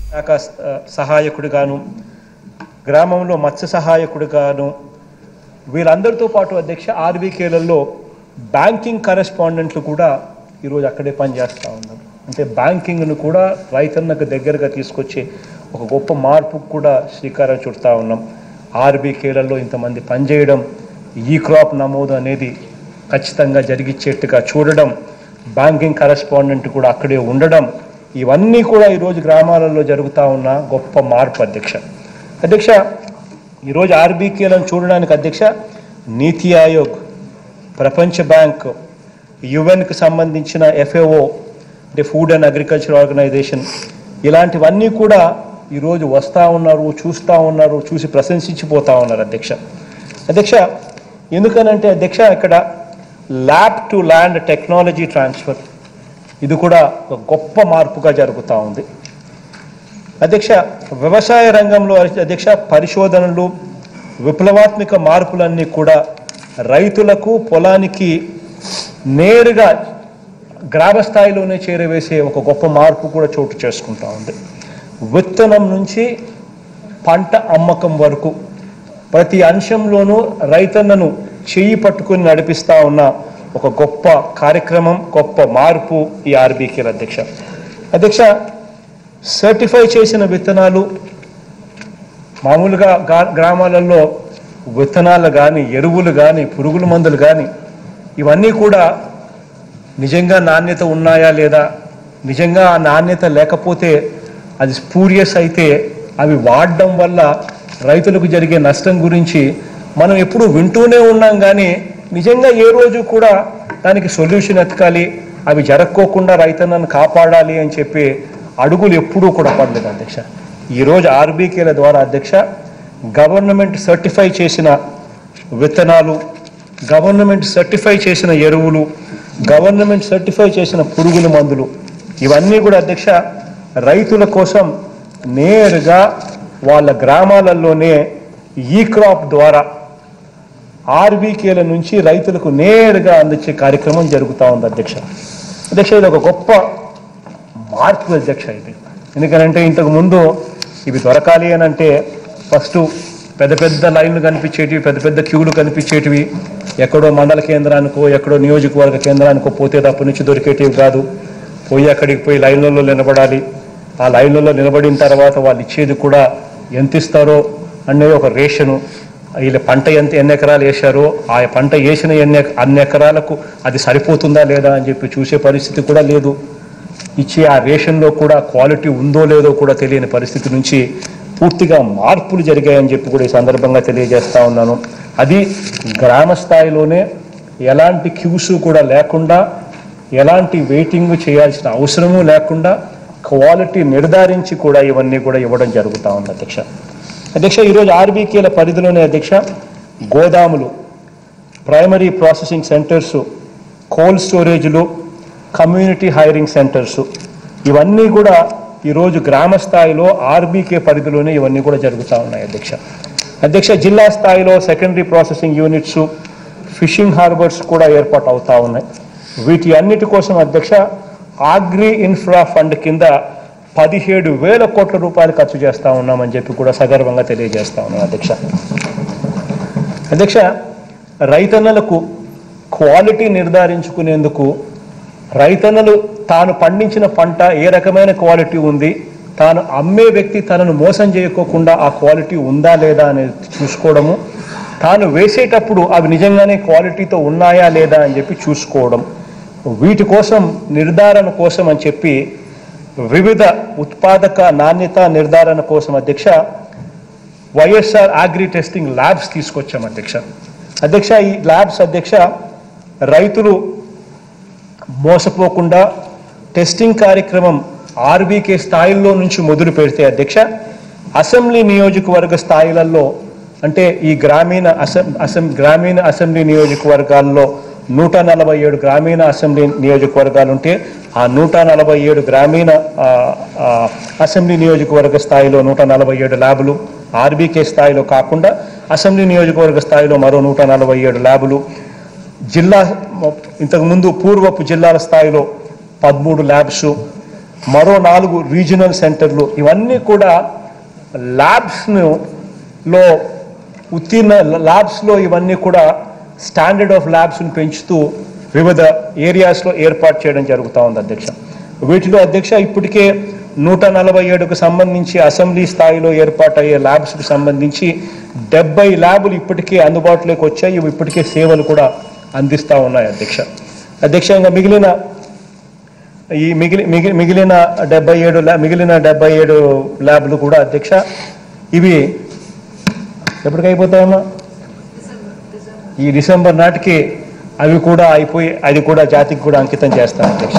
శాఖ ఆ, సహాయకుడిగాను గ్రామంలో మత్స్య సహాయకుడిగాను వీళ్ళందరితో పాటు అధ్యక్ష ఆర్బీకేలలో బ్యాంకింగ్ కరెస్పాండెంట్లు కూడా ఈరోజు అక్కడే పనిచేస్తూ ఉన్నారు అంటే బ్యాంకింగ్ను కూడా రైతన్నకు దగ్గరగా తీసుకొచ్చే ఒక గొప్ప మార్పుకు కూడా శ్రీకారం చుడతా ఉన్నాం ఆర్బీకేలలో ఇంతమంది పనిచేయడం ఈ క్రాప్ నమోదు అనేది ఖచ్చితంగా జరిగిచ్చేట్టుగా చూడడం బ్యాంకింగ్ కరెస్పాండెంట్ కూడా అక్కడే ఉండడం ఇవన్నీ కూడా ఈరోజు గ్రామాలలో జరుగుతూ ఉన్న గొప్ప మార్పు అధ్యక్ష అధ్యక్ష ఈరోజు ఆర్బీకేలను చూడడానికి అధ్యక్ష నీతి ఆయోగ్ ప్రపంచ బ్యాంక్ యుఎన్కి సంబంధించిన ఎఫ్ఏఓ అంటే ఫుడ్ అండ్ అగ్రికల్చర్ ఆర్గనైజేషన్ ఇలాంటివన్నీ కూడా ఈరోజు వస్తూ ఉన్నారు చూస్తూ ఉన్నారు చూసి ప్రశంసించిపోతూ ఉన్నారు అధ్యక్ష అధ్యక్ష ఎందుకనంటే అధ్యక్ష ఇక్కడ lab to land technology transfer ఇది కూడా ఒక గొప్ప మార్పుగా జరుగుతూ ఉంది అధ్యక్ష వ్యవసాయ రంగంలో అధ్యక్ష పరిశోధనలు విప్లవాత్మక మార్పులన్నీ కూడా రైతులకు పొలానికి నేరుగా గ్రామ స్థాయిలోనే చేరవేసే ఒక గొప్ప మార్పు కూడా చోటు చేసుకుంటా ఉంది విత్తనం నుంచి పంట అమ్మకం వరకు ప్రతి అంశంలోనూ రైతన్నను చెయ్యి పట్టుకుని నడిపిస్తా ఉన్న ఒక గొప్ప కార్యక్రమం గొప్ప మార్పు ఈ ఆర్బీకేల అధ్యక్ష అధ్యక్ష సర్టిఫై చేసిన విత్తనాలు మామూలుగా గా- గ్రామాలలో విత్తనాలు కానీ ఎరువులు కానీ పురుగుల మందులు కానీ ఇవన్నీ కూడా నిజంగా నాణ్యత ఉన్నాయా లేదా నిజంగా ఆ నాణ్యత లేకపోతే అది స్పూరియస్ అయితే అవి వాడడం వల్ల రైతులకు జరిగే నష్టం గురించి మనం ఎప్పుడూ వింటూనే ఉన్నాం కానీ నిజంగా ఏ రోజు కూడా దానికి సొల్యూషన్ ఎతకాలి అవి జరక్కోకుండా రైతన్నను కాపాడాలి అని చెప్పి అడుగులు ఎప్పుడూ కూడా పడలేదు అధ్యక్ష ఈరోజు ఆర్బీకేల ద్వారా అధ్యక్ష గవర్నమెంట్ సర్టిఫై చేసిన విత్తనాలు గవర్నమెంట్ సర్టిఫై చేసిన ఎరువులు గవర్నమెంట్ సర్టిఫై చేసిన పురుగుల మందులు ఇవన్నీ కూడా అధ్యక్ష రైతుల కోసం నేరుగా వాళ్ళ గ్రామాలలోనే ఈ క్రాప్ ద్వారా ఆర్బీకేల నుంచి రైతులకు నేరుగా అందించే కార్యక్రమం జరుగుతూ ఉంది అధ్యక్ష అధ్యక్ష ఇది ఒక గొప్ప మార్పు అధ్యక్ష ఇది ఎందుకంటే ఇంతకు ముందు ఇవి దొరకాలి అని అంటే ఫస్ట్ పెద్ద పెద్ద లైన్లు కనిపించేటివి పెద్ద పెద్ద క్యూలు కనిపించేటివి ఎక్కడో మండల కేంద్రానికో ఎక్కడో నియోజకవర్గ కేంద్రానికో పోతే తప్ప నుంచి దొరికేటివి కాదు పోయి అక్కడికి పోయి లైన్లలో నిలబడాలి ఆ లైన్లలో నిలబడిన తర్వాత వాళ్ళు ఇచ్చేది కూడా ఎంత ఇస్తారో అనేది ఒక రేషను వీళ్ళ పంట ఎంత ఎన్ని ఎకరాలు వేశారో ఆ పంట వేసిన ఎన్ని ఎక- అన్ని ఎకరాలకు అది సరిపోతుందా లేదా అని చెప్పి చూసే పరిస్థితి కూడా లేదు ఇచ్చే ఆ రేషన్లో కూడా క్వాలిటీ ఉందో లేదో కూడా తెలియని పరిస్థితి నుంచి పూర్తిగా మార్పులు జరిగాయని చెప్పి కూడా ఈ సందర్భంగా తెలియజేస్తా ఉన్నాను అది గ్రామ స్థాయిలోనే ఎలాంటి క్యూస్ కూడా లేకుండా ఎలాంటి వెయిటింగ్ చేయాల్సిన అవసరము లేకుండా క్వాలిటీ నిర్ధారించి కూడా ఇవన్నీ కూడా ఇవ్వడం జరుగుతూ ఉంది అధ్యక్ష అధ్యక్ష ఈరోజు ఆర్బీకేల పరిధిలోనే అధ్యక్ష గోదాములు ప్రైమరీ ప్రాసెసింగ్ సెంటర్స్ కోల్డ్ స్టోరేజ్లు కమ్యూనిటీ హైరింగ్ సెంటర్స్ ఇవన్నీ కూడా ఈరోజు గ్రామ స్థాయిలో ఆర్బీకే పరిధిలోనే ఇవన్నీ కూడా జరుగుతూ ఉన్నాయి అధ్యక్ష అధ్యక్ష జిల్లా స్థాయిలో secondary processing units fishing harbours కూడా ఏర్పాటు అవుతా ఉన్నాయి వీటి అన్నిటి కోసం అధ్యక్ష ఆగ్రి ఇన్ఫ్రా ఫండ్ కింద పదిహేడు వేల కోట్ల రూపాయలు ఖర్చు చేస్తా ఉన్నామని చెప్పి కూడా సగర్వంగా తెలియజేస్తా ఉన్నాను అధ్యక్ష అధ్యక్ష రైతన్నలకు క్వాలిటీ నిర్ధారించుకునేందుకు రైతన్నలు తాను పండించిన పంట ఏ రకమైన క్వాలిటీ ఉంది తాను అమ్మే వ్యక్తి తనను మోసం చేయకోకుండా ఆ క్వాలిటీ ఉందా లేదా అనేది చూసుకోవడము తాను వేసేటప్పుడు అవి నిజంగానే క్వాలిటీతో ఉన్నాయా లేదా అని చెప్పి చూసుకోవడం వీటి కోసం నిర్ధారణ కోసం అని చెప్పి వివిధ ఉత్పాదక నాణ్యత నిర్ధారణ కోసం అధ్యక్ష వైఎస్ఆర్ అగ్రి టెస్టింగ్ ల్యాబ్స్ తీసుకొచ్చాం అధ్యక్ష అధ్యక్ష ఈ ల్యాబ్స్ అధ్యక్ష రైతులు మోసపోకుండా టెస్టింగ్ కార్యక్రమం ఆర్బీకే స్థాయిల్లో నుంచి మొదలు పెడితే అధ్యక్ష అసెంబ్లీ నియోజకవర్గ స్థాయిలలో అంటే ఈ గ్రామీణ అసెం అసెం గ్రామీణ అసెంబ్లీ నియోజకవర్గాల్లో నూట నలభై ఏడు గ్రామీణ అసెంబ్లీ నియోజకవర్గాలు ఉంటే ఆ నూట నలభై ఏడు గ్రామీణ ఆ, ఆ, అసెంబ్లీ నియోజకవర్గ స్థాయిలో నూట నలభై ఏడు ల్యాబులు ఆర్బీకే స్థాయిలో కాకుండా అసెంబ్లీ నియోజకవర్గ స్థాయిలో మరో నూట నలభై ఏడు ల్యాబులు జిల్లా ఇంతకుముందు పూర్వపు జిల్లాల స్థాయిలో పదమూడు ల్యాబ్స్ మరో నాలుగు రీజనల్ సెంటర్లు ఇవన్నీ కూడా ల్యాబ్స్ను లో ఉత్తీర్ణ ల్యాబ్స్లో ఇవన్నీ కూడా స్టాండర్డ్ ఆఫ్ ల్యాబ్స్ను పెంచుతూ వివిధ ఏరియాస్లో ఏర్పాటు చేయడం జరుగుతూ ఉంది అధ్యక్ష వీటిలో అధ్యక్ష ఇప్పటికే నూట నలభై ఏడుకు సంబంధించి అసెంబ్లీ స్థాయిలో ఏర్పాటయ్యే ల్యాబ్స్కి సంబంధించి డెబ్బై ల్యాబులు ఇప్పటికే అందుబాటులోకి వచ్చాయి ఇవి ఇప్పటికే సేవలు కూడా అందిస్తూ ఉన్నాయి అధ్యక్ష అధ్యక్ష ఇంకా మిగిలిన ఈ మిగిలి మిగి మిగిలిన డెబ్బై ఏడు ల్యా- మిగిలిన డెబ్బై ఏడు ల్యాబ్లు కూడా అధ్యక్ష ఇవి ఎప్పటికి అయిపోతాయమ్మా ఈ డిసెంబర్ నాటికి అవి కూడా అయిపోయి అది కూడా జాతికి కూడా అంకితం చేస్తాను అధ్యక్ష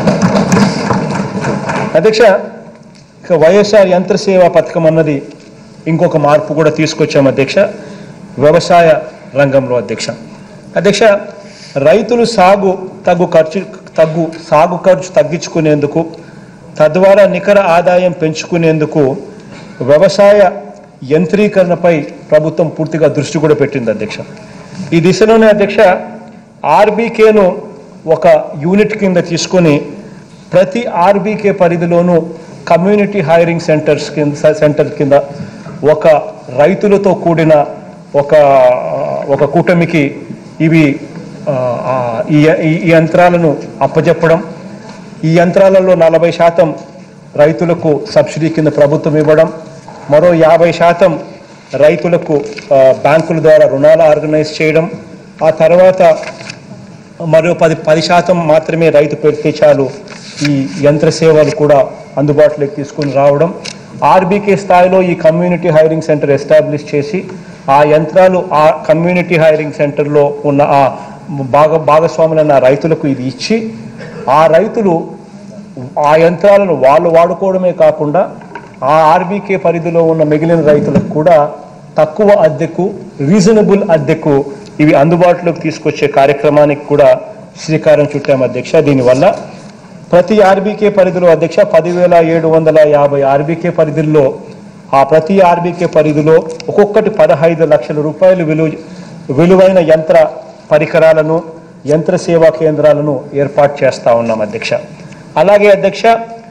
అధ్యక్ష ఇక వైఎస్ఆర్ యంత్ర సేవా పథకం అన్నది ఇంకొక మార్పు కూడా తీసుకొచ్చాం అధ్యక్ష వ్యవసాయ రంగంలో అధ్యక్ష అధ్యక్ష రైతులు సాగు తగ్గు ఖర్చు తగ్గు సాగు ఖర్చు తగ్గించుకునేందుకు తద్వారా నికర ఆదాయం పెంచుకునేందుకు వ్యవసాయ యంత్రీకరణపై ప్రభుత్వం పూర్తిగా దృష్టి కూడా పెట్టింది అధ్యక్ష ఈ దిశలోనే అధ్యక్ష ఆర్బీకేను ఒక యూనిట్ కింద తీసుకొని ప్రతి ఆర్బీకే పరిధిలోనూ కమ్యూనిటీ హైరింగ్ సెంటర్స్ కింద సెంటర్ కింద ఒక రైతులతో కూడిన ఒక ఒక కూటమికి ఇవి ఆ, ఆ, ఈ ఈ- ఈ యంత్రాలను అప్పజెప్పడం ఈ యంత్రాలలో నలభై శాతం రైతులకు సబ్సిడీ కింద ప్రభుత్వం ఇవ్వడం మరో యాభై శాతం రైతులకు ఆ, బ్యాంకుల ద్వారా రుణాలు ఆర్గనైజ్ చేయడం ఆ తర్వాత మరో పది పది శాతం మాత్రమే రైతు పెడితే చాలు ఈ యంత్ర సేవలు కూడా అందుబాటులోకి తీసుకుని రావడం ఆర్బీకే స్థాయిలో ఈ కమ్యూనిటీ హైరింగ్ సెంటర్ ఎస్టాబ్లిష్ చేసి ఆ యంత్రాలు ఆ కమ్యూనిటీ హైరింగ్ సెంటర్లో ఉన్న ఆ భాగ భాగస్వాములైన రైతులకు ఇది ఇచ్చి ఆ రైతులు ఆ యంత్రాలను వాళ్ళు వాడుకోవడమే కాకుండా ఆ ఆర్బీకే పరిధిలో ఉన్న మిగిలిన రైతులకు కూడా తక్కువ అద్దెకు రీజనబుల్ అద్దెకు ఇవి అందుబాటులోకి తీసుకొచ్చే కార్యక్రమానికి కూడా శ్రీకారం చుట్టాం అధ్యక్ష దీనివల్ల ప్రతి ఆర్బీకే పరిధిలో అధ్యక్ష పదివేల ఏడు వందల యాభై ఆర్బీకే పరిధిలో ఆ ప్రతి ఆర్బీకే పరిధిలో ఒక్కొక్కటి పదహైదు లక్షల రూపాయలు విలువ విలువైన యంత్ర పరికరాలను యంత్ర సేవా కేంద్రాలను ఏర్పాటు చేస్తా ఉన్నాం అధ్యక్ష అలాగే అధ్యక్ష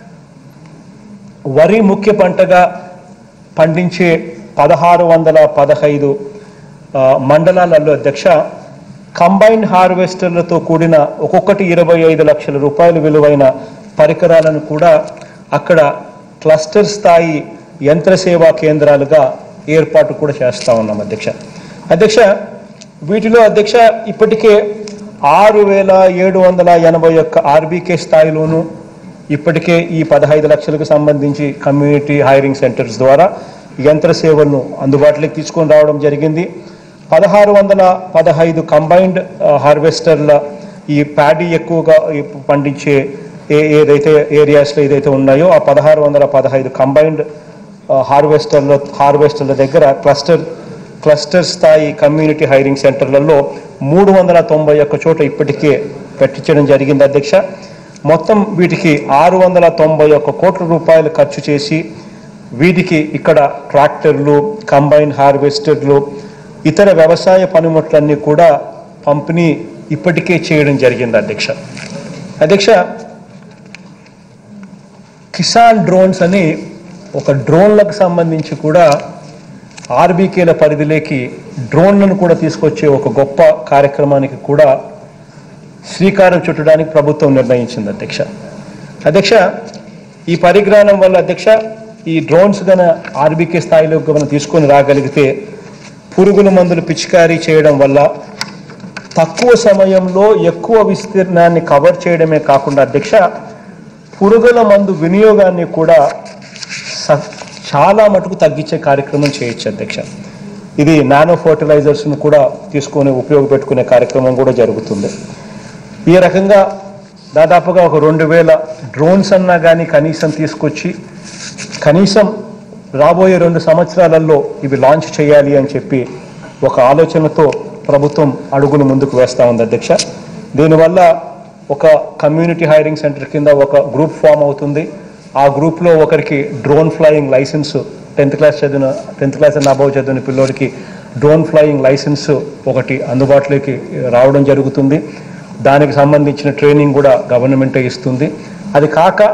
వరి ముఖ్య పంటగా పండించే పదహారు వందల పదహైదు ఆ, మండలాలలో అధ్యక్ష కంబైన్డ్ హార్వెస్టర్లతో కూడిన ఒక్కొక్కటి ఇరవై ఐదు లక్షల రూపాయలు విలువైన పరికరాలను కూడా అక్కడ క్లస్టర్ స్థాయి యంత్ర సేవా కేంద్రాలుగా ఏర్పాటు కూడా చేస్తా ఉన్నాం అధ్యక్ష అధ్యక్ష వీటిలో అధ్యక్ష ఇప్పటికే ఆరు వేల ఏడు వందల ఎనభై ఒక్క ఆర్బీకే స్థాయిలోనూ ఇప్పటికే ఈ పదహైదు లక్షలకు సంబంధించి కమ్యూనిటీ హైరింగ్ సెంటర్స్ ద్వారా యంత్ర సేవలను అందుబాటులోకి తీసుకొని రావడం జరిగింది పదహారు వందల పదహైదు కంబైన్డ్ హార్వెస్టర్ల ఈ ప్యాడీ ఎక్కువగా ఈ పండించే ఏ ఏదైతే ఏరియాస్లో ఏదైతే ఉన్నాయో ఆ పదహారు వందల పదహైదు కంబైన్డ్ హార్వెస్టర్ల హార్వెస్టర్ల దగ్గర క్లస్టర్ క్లస్టర్ స్థాయి కమ్యూనిటీ హైరింగ్ సెంటర్లలో మూడు వందల తొంభై ఒక్క చోట ఇప్పటికే పెట్టించడం జరిగింది అధ్యక్ష మొత్తం వీటికి ఆరు వందల తొంభై ఒక్క కోట్ల రూపాయలు ఖర్చు చేసి వీటికి ఇక్కడ ట్రాక్టర్లు కంబైన్ హార్వెస్టర్లు ఇతర వ్యవసాయ పనిముట్లన్నీ కూడా పంపిణీ ఇప్పటికే చేయడం జరిగింది అధ్యక్ష అధ్యక్ష కిసాన్ డ్రోన్స్ అని ఒక డ్రోన్లకు సంబంధించి కూడా ఆర్బీకేల పరిధిలోకి డ్రోన్లను కూడా తీసుకొచ్చే ఒక గొప్ప కార్యక్రమానికి కూడా శ్రీకారం చుట్టడానికి ప్రభుత్వం నిర్ణయించింది అధ్యక్ష అధ్యక్ష ఈ పరిజ్ఞానం వల్ల అధ్యక్ష ఈ డ్రోన్స్ గన ఆర్బీకే స్థాయిలోకి మనం తీసుకొని రాగలిగితే పురుగుల మందులు పిచికారీ చేయడం వల్ల తక్కువ సమయంలో ఎక్కువ విస్తీర్ణాన్ని కవర్ చేయడమే కాకుండా అధ్యక్ష పురుగుల మందు వినియోగాన్ని కూడా స- చాలా మటుకు తగ్గించే కార్యక్రమం చేయొచ్చు అధ్యక్ష ఇది నానో ఫర్టిలైజర్స్ను కూడా తీసుకొని ఉపయోగపెట్టుకునే కార్యక్రమం కూడా జరుగుతుంది ఈ రకంగా దాదాపుగా ఒక రెండు వేల డ్రోన్స్ అన్నా కానీ కనీసం తీసుకొచ్చి కనీసం రాబోయే రెండు సంవత్సరాలలో ఇవి లాంచ్ చేయాలి అని చెప్పి ఒక ఆలోచనతో ప్రభుత్వం అడుగులు ముందుకు వేస్తా ఉంది అధ్యక్ష దీనివల్ల ఒక కమ్యూనిటీ హైరింగ్ సెంటర్ కింద ఒక గ్రూప్ ఫామ్ అవుతుంది ఆ గ్రూప్లో ఒకరికి drone flying licence tenth class చదివిన టెన్త్ క్లాస్ అండ్ అబౌవ్ చదివిన పిల్లోడికి డ్రోన్ ఫ్లయింగ్ లైసెన్స్ ఒకటి అందుబాటులోకి రావడం జరుగుతుంది దానికి సంబంధించిన ట్రైనింగ్ కూడా గవర్నమెంటే ఇస్తుంది అది కాక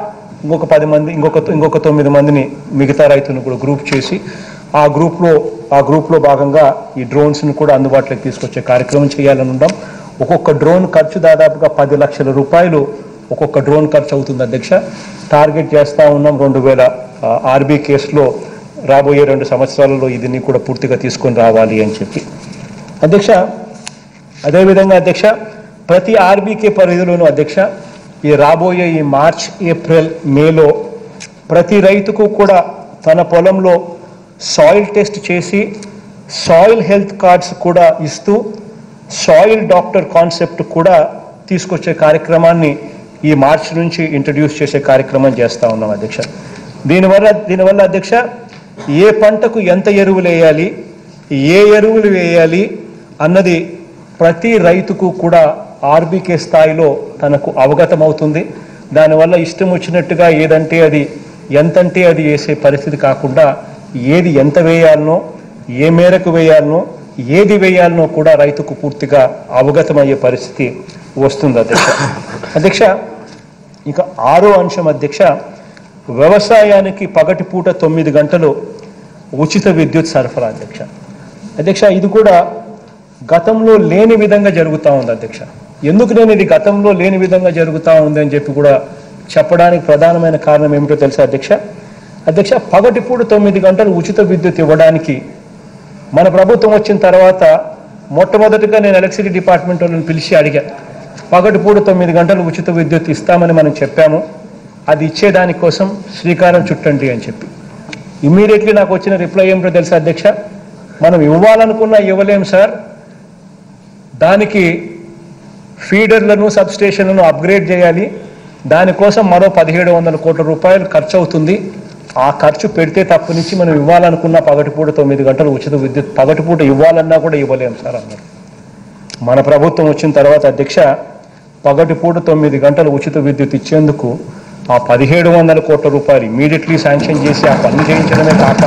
ఇంకొక పది మంది ఇంకొక ఇంకొక తొమ్మిది మందిని మిగతా రైతులను కూడా గ్రూప్ చేసి ఆ గ్రూప్లో ఆ గ్రూప్లో భాగంగా ఈ డ్రోన్స్ని కూడా అందుబాటులోకి తీసుకొచ్చే కార్యక్రమం చేయాలని ఉన్నాం ఒక్కొక్క డ్రోన్ ఖర్చు దాదాపుగా పది లక్షల రూపాయలు ఒక్కొక్క డ్రోన్ ఖర్చు అవుతుంది అధ్యక్ష టార్గెట్ చేస్తూ ఉన్నాం రెండు వేల ఆర్బీ కేసులో రాబోయే రెండు సంవత్సరాలలో దీన్ని కూడా పూర్తిగా తీసుకొని రావాలి అని చెప్పి అధ్యక్ష అదేవిధంగా అధ్యక్ష ప్రతి ఆర్బీకే పరిధిలోనూ అధ్యక్ష ఈ రాబోయే ఈ మార్చ్ ఏప్రిల్ మేలో ప్రతి రైతుకు కూడా తన పొలంలో సాయిల్ టెస్ట్ చేసి సాయిల్ హెల్త్ కార్డ్స్ కూడా ఇస్తూ సాయిల్ డాక్టర్ కాన్సెప్ట్ కూడా తీసుకొచ్చే కార్యక్రమాన్ని ఈ మార్చ్ నుంచి ఇంట్రడ్యూస్ చేసే కార్యక్రమం చేస్తూ ఉన్నాం అధ్యక్ష దీనివల్ల దీనివల్ల అధ్యక్ష ఏ పంటకు ఎంత ఎరువులు వేయాలి ఏ ఎరువులు వేయాలి అన్నది ప్రతి రైతుకు కూడా ఆర్బీకే స్థాయిలో తనకు అవగతం అవుతుంది దానివల్ల ఇష్టం వచ్చినట్టుగా ఏదంటే అది ఎంతంటే అది వేసే పరిస్థితి కాకుండా ఏది ఎంత వేయాలనో ఏ మేరకు వేయాలనో ఏది వేయాలనో కూడా రైతుకు పూర్తిగా అవగతమయ్యే పరిస్థితి వస్తుంది అధ్యక్ష అధ్యక్ష ఇక ఆరో అంశం అధ్యక్ష వ్యవసాయానికి పగటిపూట తొమ్మిది గంటలు ఉచిత విద్యుత్ సరఫరా అధ్యక్ష అధ్యక్ష ఇది కూడా గతంలో లేని విధంగా జరుగుతూ ఉంది అధ్యక్ష ఎందుకు నేను ఇది గతంలో లేని విధంగా జరుగుతూ ఉంది అని చెప్పి కూడా చెప్పడానికి ప్రధానమైన కారణం ఏమిటో తెలుసా అధ్యక్ష అధ్యక్ష పగటిపూట తొమ్మిది గంటలు ఉచిత విద్యుత్ ఇవ్వడానికి మన ప్రభుత్వం వచ్చిన తర్వాత మొట్టమొదటిగా నేను ఎలక్ట్రిసిటీ డిపార్ట్మెంట్ వాళ్ళని పిలిచి అడిగా పగటిపూట తొమ్మిది గంటలు ఉచిత విద్యుత్ ఇస్తామని మనం చెప్పాము అది ఇచ్చేదాని కోసం శ్రీకారం చుట్టండి అని చెప్పి ఇమ్మీడియట్లీ నాకు వచ్చిన రిప్లై ఏమిటో తెలుసా అధ్యక్ష మనం ఇవ్వాలనుకున్నా ఇవ్వలేం సార్ దానికి ఫీడర్లను సబ్స్టేషన్లను అప్గ్రేడ్ చేయాలి దానికోసం మరో పదిహేడు వందల కోట్ల రూపాయలు ఖర్చు అవుతుంది ఆ ఖర్చు పెడితే తప్పు నుంచి మనం ఇవ్వాలనుకున్న పగటిపూట తొమ్మిది గంటలు ఉచిత విద్యుత్ పగటిపూట ఇవ్వాలన్నా కూడా ఇవ్వలేం సార్ అన్నారు మన ప్రభుత్వం వచ్చిన తర్వాత అధ్యక్ష పగటిపూట తొమ్మిది గంటలు ఉచిత విద్యుత్ ఇచ్చేందుకు ఆ పదిహేడు వందల కోట్ల రూపాయలు ఇమీడియట్లీ శాంక్షన్ చేసి ఆ పని చేయించడమే కాక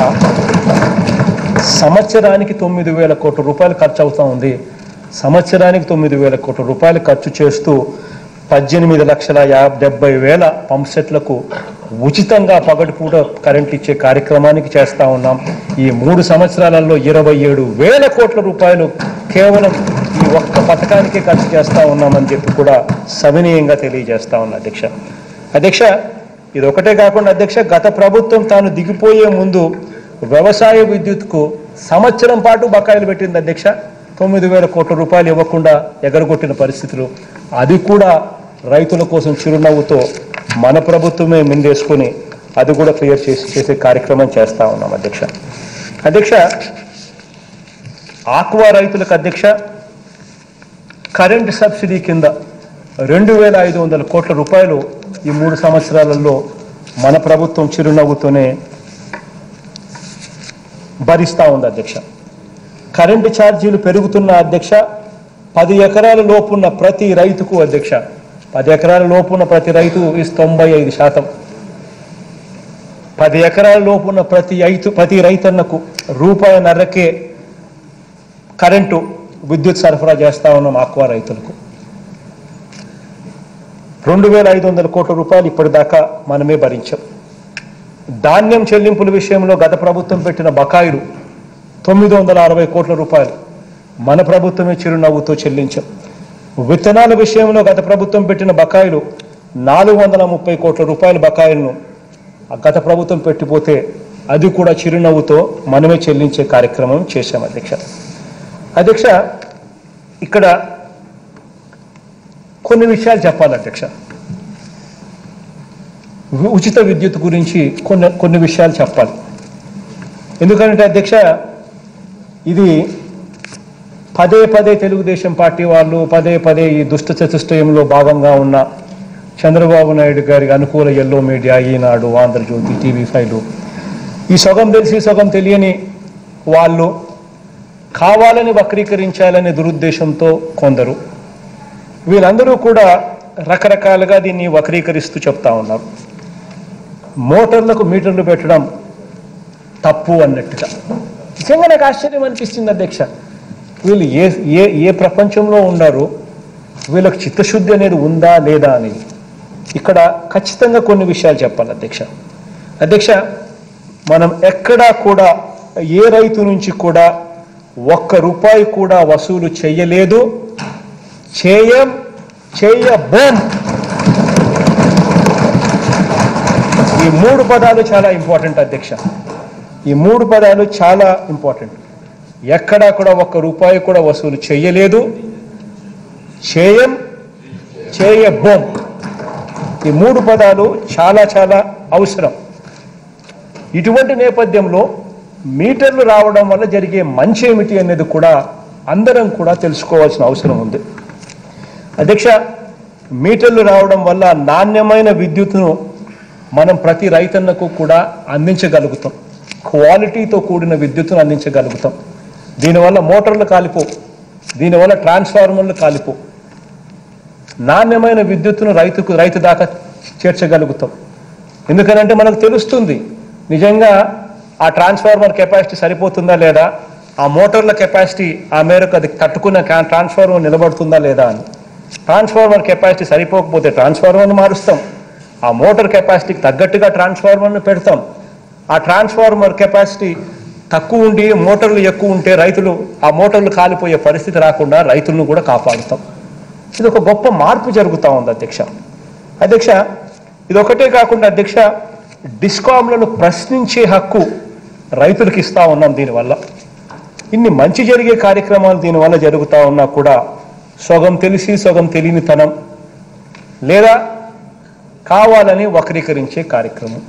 సంవత్సరానికి తొమ్మిది వేల కోట్ల రూపాయలు ఖర్చు అవుతా ఉంది సంవత్సరానికి తొమ్మిది వేల కోట్ల రూపాయలు ఖర్చు చేస్తూ పద్దెనిమిది లక్షల యా డెబ్బై వేల పంప్ సెట్లకు ఉచితంగా పగటిపూట కరెంట్ ఇచ్చే కార్యక్రమానికి చేస్తా ఉన్నాం ఈ మూడు సంవత్సరాలలో ఇరవై ఏడు వేల కోట్ల రూపాయలు కేవలం ఈ ఒక్క పథకానికే ఖర్చు చేస్తా ఉన్నామని చెప్పి కూడా సవినీయంగా తెలియజేస్తా ఉన్నా అధ్యక్ష అధ్యక్ష ఇది ఒకటే కాకుండా అధ్యక్ష గత ప్రభుత్వం తాను దిగిపోయే ముందు వ్యవసాయ విద్యుత్కు సంవత్సరం పాటు బకాయిలు పెట్టింది అధ్యక్ష తొమ్మిది వేల కోట్ల రూపాయలు ఇవ్వకుండా ఎగరగొట్టిన పరిస్థితులు అది కూడా రైతుల కోసం చిరునవ్వుతో మన ప్రభుత్వమే మిందేసుకొని అది కూడా క్లియర్ చేసి చేసే కార్యక్రమం చేస్తా ఉన్నాం అధ్యక్ష అధ్యక్ష ఆక్వా రైతులకు అధ్యక్ష కరెంట్ సబ్సిడీ కింద రెండు వేల ఐదు వందల కోట్ల రూపాయలు ఈ మూడు సంవత్సరాలలో మన ప్రభుత్వం చిరునవ్వుతోనే భరిస్తా ఉంది అధ్యక్ష కరెంటు ఛార్జీలు పెరుగుతున్న అధ్యక్ష పది ఎకరాల లోపున్న ప్రతి రైతుకు అధ్యక్ష పది ఎకరాల లోపున్న ప్రతి రైతు ఇస్ తొంభై ఐదు శాతం పది ఎకరాల లోపున్న ప్రతి రైతు ప్రతి రైతన్నకు రూపాయి నర్రకే కరెంటు విద్యుత్ సరఫరా చేస్తా ఉన్నాం ఆక్వా రైతులకు రెండు వేల ఐదు వందల కోట్ల రూపాయలు ఇప్పటిదాకా మనమే భరించాం ధాన్యం చెల్లింపుల విషయంలో గత ప్రభుత్వం పెట్టిన బకాయిలు తొమ్మిది వందల అరవై కోట్ల రూపాయలు మన ప్రభుత్వమే చిరునవ్వుతో చెల్లించాం విత్తనాల విషయంలో గత ప్రభుత్వం పెట్టిన బకాయిలు నాలుగు వందల ముప్పై కోట్ల రూపాయల బకాయిలను ఆ గత ప్రభుత్వం పెట్టిపోతే అది కూడా చిరునవ్వుతో మనమే చెల్లించే కార్యక్రమం చేశాం అధ్యక్ష అధ్యక్ష ఇక్కడ కొన్ని విషయాలు చెప్పాలి అధ్యక్ష వి- ఉచిత విద్యుత్ గురించి కొన్ని కొన్ని విషయాలు చెప్పాలి ఎందుకంటే అధ్యక్ష ఇది పదే పదే తెలుగుదేశం పార్టీ వాళ్ళు పదే పదే ఈ దుష్ట చతుష్టయంలో భాగంగా ఉన్న చంద్రబాబు నాయుడు గారి అనుకూల yellow media Eenadu Andhrajyothy TV five ఈ సగం తెలిసి సగం తెలియని వాళ్ళు కావాలని వక్రీకరించాలనే దురుద్దేశంతో కొందరు వీళ్ళందరూ కూడా రకరకాలుగా దీన్ని వక్రీకరిస్తూ చెప్తా ఉన్నారు మోటార్లకు మీటర్లు పెట్టడం తప్పు అన్నట్టుగా నిజంగా నాకు ఆశ్చర్యం అనిపిస్తుంది అధ్యక్ష వీళ్ళు ఏ ఏ ఏ ప్రపంచంలో ఉన్నారు వీళ్ళకి చిత్తశుద్ధి అనేది ఉందా లేదా అనేది ఇక్కడ ఖచ్చితంగా కొన్ని విషయాలు చెప్పాలి అధ్యక్ష అధ్యక్ష మనం ఎక్కడా కూడా ఏ రైతు నుంచి కూడా ఒక్క రూపాయి కూడా వసూలు చేయలేదు చేయం చేయబోం ఈ మూడు పదాలు చాలా ఇంపార్టెంట్ అధ్యక్ష ఈ మూడు పదాలు చాలా ఇంపార్టెంట్ ఎక్కడా కూడా ఒక్క రూపాయి కూడా వసూలు చేయలేదు చేయం చేయబోం ఈ మూడు పదాలు చాలా చాలా అవసరం ఇటువంటి నేపథ్యంలో మీటర్లు రావడం వల్ల జరిగే మంచి ఏమిటి అనేది కూడా అందరం కూడా తెలుసుకోవాల్సిన అవసరం ఉంది అధ్యక్ష మీటర్లు రావడం వల్ల నాణ్యమైన విద్యుత్తును మనం ప్రతి రైతన్నకు కూడా అందించగలుగుతాం క్వాలిటీతో కూడిన విద్యుత్తును అందించగలుగుతాం దీనివల్ల మోటార్లు కాలిపో దీనివల్ల ట్రాన్స్ఫార్మర్లు కాలిపో నాణ్యమైన విద్యుత్తును రైతుకు రైతు దాకా చేర్చగలుగుతాం ఎందుకనంటే మనకు తెలుస్తుంది నిజంగా ఆ ట్రాన్స్ఫార్మర్ కెపాసిటీ సరిపోతుందా లేదా ఆ మోటార్ల కెపాసిటీ ఆ మేరకు అది తట్టుకున్న కా- ట్రాన్స్ఫార్మర్ నిలబడుతుందా లేదా అని ట్రాన్స్ఫార్మర్ కెపాసిటీ సరిపోకపోతే ట్రాన్స్ఫార్మర్ను మారుస్తాం ఆ మోటార్ కెపాసిటీకి తగ్గట్టుగా ట్రాన్స్ఫార్మర్ను పెడతాం ఆ ట్రాన్స్ఫార్మర్ కెపాసిటీ తక్కువ ఉండి మోటార్లు ఎక్కువ ఉంటే రైతులు ఆ మోటార్లు కాలిపోయే పరిస్థితి రాకుండా రైతులను కూడా కాపాడుతాం ఇది ఒక గొప్ప మార్పు జరుగుతూ ఉంది అధ్యక్ష అధ్యక్ష ఇది ఒకటే కాకుండా అధ్యక్ష డిస్కామ్లను ప్రశ్నించే హక్కు రైతులకు ఇస్తా ఉన్నాం దీనివల్ల ఇన్ని మంచి జరిగే కార్యక్రమాలు దీనివల్ల జరుగుతూ ఉన్నా కూడా సగం తెలిసి సగం తెలియని తనం లేదా కావాలని వక్రీకరించే కార్యక్రమం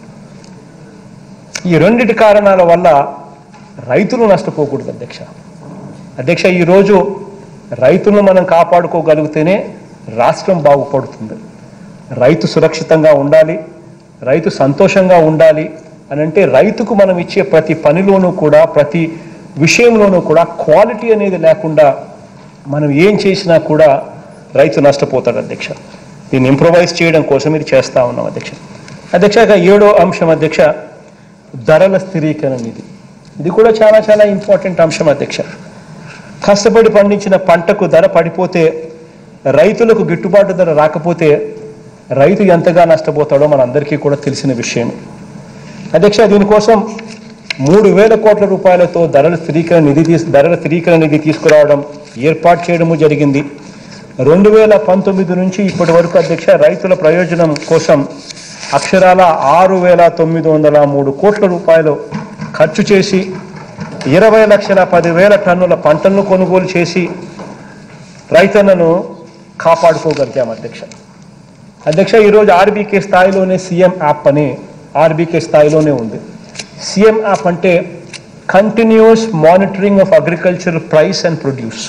ఈ రెండిటి కారణాల వల్ల రైతులు నష్టపోకూడదు అధ్యక్ష అధ్యక్ష ఈరోజు రైతులను మనం కాపాడుకోగలిగితేనే రాష్ట్రం బాగుపడుతుంది రైతు సురక్షితంగా ఉండాలి రైతు సంతోషంగా ఉండాలి అని అంటే రైతుకు మనం ఇచ్చే ప్రతి పనిలోనూ కూడా ప్రతి విషయంలోనూ కూడా క్వాలిటీ అనేది లేకుండా మనం ఏం చేసినా కూడా రైతు నష్టపోతాడు అధ్యక్ష దీన్ని ఇంప్రొవైజ్ చేయడం కోసం ఇది చేస్తా ఉన్నాం అధ్యక్ష అధ్యక్ష ఇక ఏడో అంశం అధ్యక్ష ధరల స్థిరీకరణ నిధి ఇది కూడా చాలా చాలా ఇంపార్టెంట్ అంశం అధ్యక్ష కష్టపడి పండించిన పంటకు ధర పడిపోతే రైతులకు గిట్టుబాటు ధర రాకపోతే రైతు ఎంతగా నష్టపోతాడో మనందరికీ కూడా తెలిసిన విషయం అధ్యక్ష దీనికోసం మూడు వేల కోట్ల రూపాయలతో ధరల స్థిరీకరణ నిధి తీసు ధరల స్థిరీకరణ నిధి తీసుకురావడం ఏర్పాటు చేయడము జరిగింది రెండు వేల పంతొమ్మిది నుంచి ఇప్పటి వరకు అధ్యక్ష రైతుల ప్రయోజనం కోసం అక్షరాల ఆరు వేల తొమ్మిది వందల మూడు కోట్ల రూపాయలు ఖర్చు చేసి ఇరవై లక్షల పదివేల టన్నుల పంటలను కొనుగోలు చేసి రైతన్నను కాపాడుకోగలిగాం అధ్యక్ష అధ్యక్ష ఈరోజు ఆర్బీకే స్థాయిలోనే సీఎం యాప్ అని ఆర్బీకే స్థాయిలోనే ఉంది సీఎం యాప్ అంటే continuous monitoring of agriculture price and produce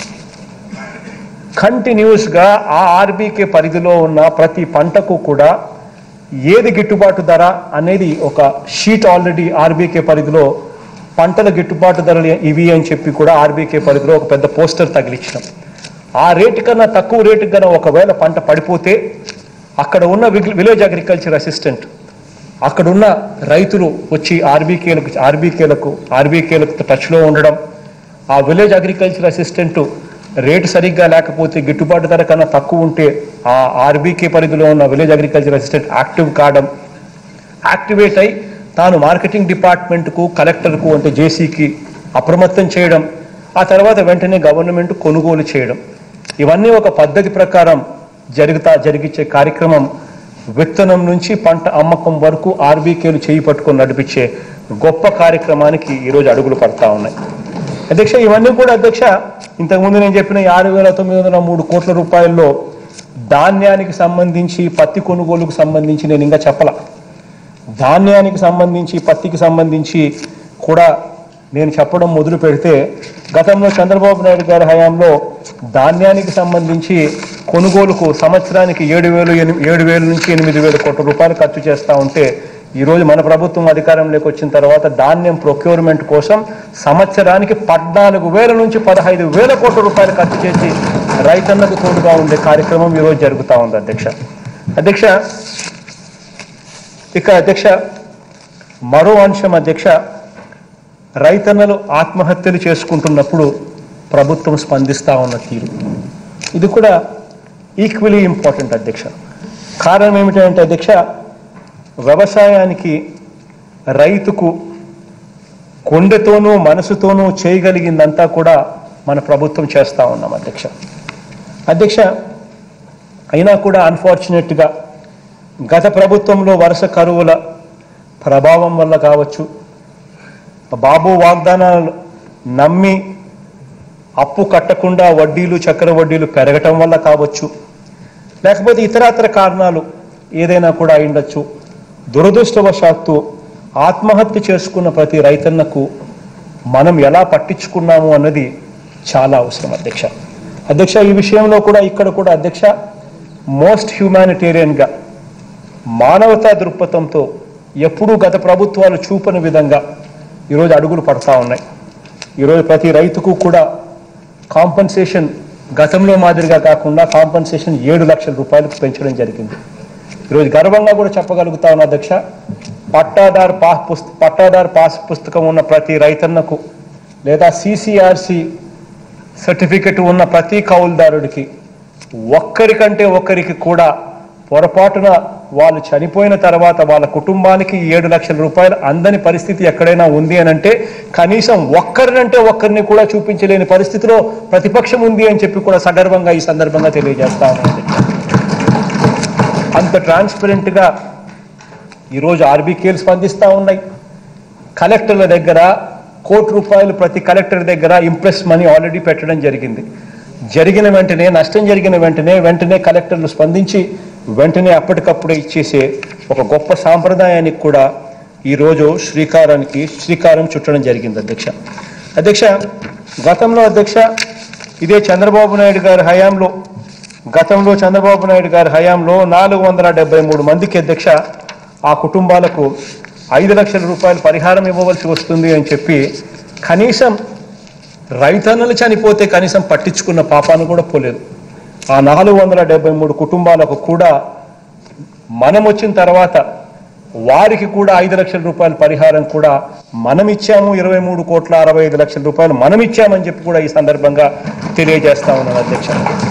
కంటిన్యూస్గా ఆ ఆర్బీకే పరిధిలో ఉన్న ప్రతి పంటకు కూడా ఏది గిట్టుబాటు ధర అనేది ఒక షీట్ ఆల్రెడీ ఆర్బీకే పరిధిలో పంటల గిట్టుబాటు ధరలు ఇవి అని చెప్పి కూడా ఆర్బీకే పరిధిలో ఒక పెద్ద పోస్టర్ తగిలించడం ఆ రేటు కన్నా తక్కువ రేటు కన్నా ఒకవేళ పంట పడిపోతే అక్కడ ఉన్న విగ్- విలేజ్ అగ్రికల్చర్ అసిస్టెంట్ అక్కడ ఉన్న రైతులు వచ్చి ఆర్బీకేలకు ఆర్బీకేలకు ఆర్బీకేలకు టచ్లో ఉండడం ఆ విలేజ్ అగ్రికల్చర్ అసిస్టెంట్ రేటు సరిగ్గా లేకపోతే గిట్టుబాటు ధర కన్నా తక్కువ ఉంటే ఆ ఆర్బీకే పరిధిలో ఉన్న విలేజ్ అగ్రికల్చర్ అసిస్టెంట్ యాక్టివ్ కావడం యాక్టివేట్ అయి తాను మార్కెటింగ్ డిపార్ట్మెంట్కు కలెక్టర్కు అంటే జేసీకి అప్రమత్తం చేయడం ఆ తర్వాత వెంటనే గవర్నమెంట్ కొనుగోలు చేయడం ఇవన్నీ ఒక పద్ధతి ప్రకారం జరుగుతా జరిగించే కార్యక్రమం విత్తనం నుంచి పంట అమ్మకం వరకు ఆర్బీకేలు చేయి పట్టుకొని నడిపించే గొప్ప కార్యక్రమానికి ఈరోజు అడుగులు పడతా ఉన్నాయి అధ్యక్ష ఇవన్నీ కూడా అధ్యక్ష ఇంతకుముందు నేను చెప్పిన ఈ ఆరు వేల తొమ్మిది వందల మూడు కోట్ల రూపాయల్లో ధాన్యానికి సంబంధించి పత్తి కొనుగోలుకు సంబంధించి నేను ఇంకా చెప్పలా ధాన్యానికి సంబంధించి పత్తికి సంబంధించి కూడా నేను చెప్పడం మొదలు పెడితే గతంలో చంద్రబాబు నాయుడు గారి హయాంలో ధాన్యానికి సంబంధించి కొనుగోలుకు సంవత్సరానికి ఏడు వేలు ఎని- ఏడు వేలు నుంచి ఎనిమిది వేల కోట్ల రూపాయలు ఖర్చు చేస్తూ ఉంటే ఈరోజు మన ప్రభుత్వం అధికారంలోకి వచ్చిన తర్వాత ధాన్యం ప్రొక్యూర్మెంట్ కోసం సంవత్సరానికి పద్నాలుగు వేల నుంచి పదహైదు వేల కోట్ల రూపాయలు ఖర్చు చేసి రైతన్నకు తోడుగా ఉండే కార్యక్రమం ఈరోజు జరుగుతూ ఉంది అధ్యక్ష అధ్యక్ష ఇక అధ్యక్ష మరో అంశం అధ్యక్ష రైతన్నలు ఆత్మహత్యలు చేసుకుంటున్నప్పుడు ప్రభుత్వం స్పందిస్తూ ఉన్న తీరు ఇది కూడా ఈక్వలీ ఇంపార్టెంట్ అధ్యక్ష కారణం ఏమిటంటే అధ్యక్ష వ్యవసాయానికి రైతుకు కొండెతోనూ మనసుతోనూ చేయగలిగిందంతా కూడా మన ప్రభుత్వం చేస్తూ ఉన్నాం అధ్యక్ష అధ్యక్ష అయినా కూడా అన్ఫార్చునేట్గా గత ప్రభుత్వంలో వరుస కరువుల ప్రభావం వల్ల కావచ్చు బాబు వాగ్దానాలు నమ్మి అప్పు కట్టకుండా వడ్డీలు చక్ర వడ్డీలు పెరగటం వల్ల కావచ్చు లేకపోతే ఇతరత్ర కారణాలు ఏదైనా కూడా అయిండొచ్చు దురదృష్టవశాత్తు ఆత్మహత్య చేసుకున్న ప్రతి రైతన్నకు మనం ఎలా పట్టించుకున్నాము అన్నది చాలా అవసరం అధ్యక్ష అధ్యక్ష ఈ విషయంలో కూడా ఇక్కడ కూడా అధ్యక్ష మోస్ట్ హ్యూమానిటేరియన్గా మానవతా దృక్పథంతో ఎప్పుడూ గత ప్రభుత్వాలు చూపని విధంగా ఈరోజు అడుగులు పడతా ఉన్నాయి ఈరోజు ప్రతి రైతుకు కూడా కాంపన్సేషన్ గతంలో మాదిరిగా కాకుండా కాంపన్సేషన్ ఏడు లక్షల రూపాయలకు పెంచడం జరిగింది ఈరోజు గర్వంగా కూడా చెప్పగలుగుతా ఉన్నా అధ్యక్ష పట్టాదారు పాస్ పుస్త పట్టాదారు పాస్ పుస్తకం ఉన్న ప్రతి రైతన్నకు లేదా సిసిఆర్సి సర్టిఫికెట్ ఉన్న ప్రతి కౌలుదారుడికి ఒక్కరికంటే ఒక్కరికి కూడా పొరపాటున వాళ్ళు చనిపోయిన తర్వాత వాళ్ళ కుటుంబానికి ఏడు లక్షల రూపాయలు అందని పరిస్థితి ఎక్కడైనా ఉంది అని అంటే కనీసం ఒక్కరినంటే ఒక్కరిని కూడా చూపించలేని పరిస్థితిలో ప్రతిపక్షం ఉంది అని చెప్పి కూడా సగర్వంగా ఈ సందర్భంగా తెలియజేస్తా ఉన్నాను అంత ట్రాన్స్పరెంట్గా ఈరోజు ఆర్బీకేలు స్పందిస్తూ ఉన్నాయి కలెక్టర్ల దగ్గర కోటి రూపాయలు ప్రతి కలెక్టర్ దగ్గర ఇంప్రెస్ మనీ ఆల్రెడీ పెట్టడం జరిగింది జరిగిన వెంటనే నష్టం జరిగిన వెంటనే వెంటనే కలెక్టర్లు స్పందించి వెంటనే అప్పటికప్పుడే ఇచ్చేసే ఒక గొప్ప సాంప్రదాయానికి కూడా ఈరోజు శ్రీకారానికి శ్రీకారం చుట్టడం జరిగింది అధ్యక్ష అధ్యక్ష గతంలో అధ్యక్ష ఇదే చంద్రబాబు నాయుడు గారి హయాంలో గతంలో చంద్రబాబు నాయుడు గారి హయాంలో నాలుగు వందల డెబ్బై మూడు మందికి అధ్యక్ష ఆ కుటుంబాలకు ఐదు లక్షల రూపాయలు పరిహారం ఇవ్వవలసి వస్తుంది అని చెప్పి కనీసం రైతన్నలు చనిపోతే కనీసం పట్టించుకున్న పాపాను కూడా పోలేదు ఆ నాలుగు వందల డెబ్బై మూడు కుటుంబాలకు కూడా మనం వచ్చిన తర్వాత వారికి కూడా ఐదు లక్షల రూపాయల పరిహారం కూడా మనం ఇచ్చాము ఇరవై మూడు కోట్ల అరవై ఐదు లక్షల రూపాయలు మనం ఇచ్చామని చెప్పి కూడా ఈ సందర్భంగా తెలియజేస్తా ఉన్నాను అధ్యక్ష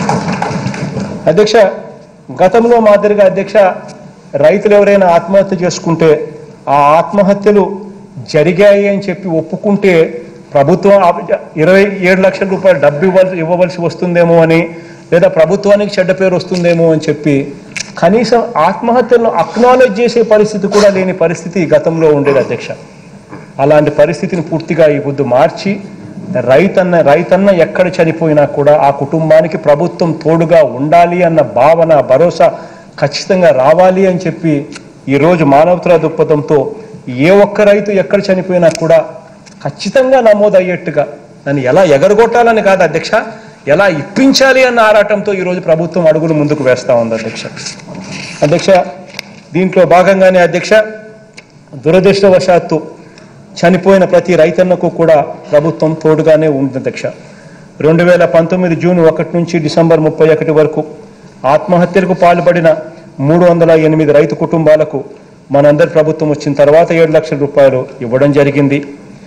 అధ్యక్ష గతంలో మాదిరిగా అధ్యక్ష రైతులు ఎవరైనా ఆత్మహత్య చేసుకుంటే ఆ ఆత్మహత్యలు జరిగాయి అని చెప్పి ఒప్పుకుంటే ప్రభుత్వం ఆ- ఇరవై ఏడు లక్షల రూపాయలు డబ్బు ఇవ్వాల్సి ఇవ్వవలసి వస్తుందేమో అని లేదా ప్రభుత్వానికి చెడ్డ పేరు వస్తుందేమో అని చెప్పి కనీసం ఆత్మహత్యలను అక్నాలెడ్జ్ చేసే పరిస్థితి కూడా లేని పరిస్థితి గతంలో ఉండేది అధ్యక్ష అలాంటి పరిస్థితిని పూర్తిగా ఈ బుద్ధి మార్చి రైతన్న రైతన్న ఎక్కడ చనిపోయినా కూడా ఆ కుటుంబానికి ప్రభుత్వం తోడుగా ఉండాలి అన్న భావన భరోసా ఖచ్చితంగా రావాలి అని చెప్పి ఈరోజు మానవతల దృక్పథంతో ఏ ఒక్క రైతు ఎక్కడ చనిపోయినా కూడా ఖచ్చితంగా నమోదు అయ్యేట్టుగా దాన్ని ఎలా ఎగరగొట్టాలని కాదు అధ్యక్ష ఎలా ఇప్పించాలి అన్న ఆరాటంతో ఈరోజు ప్రభుత్వం అడుగులు ముందుకు వేస్తా ఉంది అధ్యక్ష అధ్యక్ష దీంట్లో భాగంగానే అధ్యక్ష దురదృష్టవశాత్తు చనిపోయిన ప్రతి రైతన్నకు కూడా ప్రభుత్వం తోడుగానే ఉంది అధ్యక్ష రెండు వేల పంతొమ్మిది జూన్ ఒకటి నుంచి డిసెంబర్ ముప్పై ఒకటి వరకు ఆత్మహత్యలకు పాల్పడిన మూడు వందల ఎనిమిది రైతు కుటుంబాలకు మనందరి ప్రభుత్వం వచ్చిన తర్వాత ఏడు లక్షల రూపాయలు ఇవ్వడం జరిగింది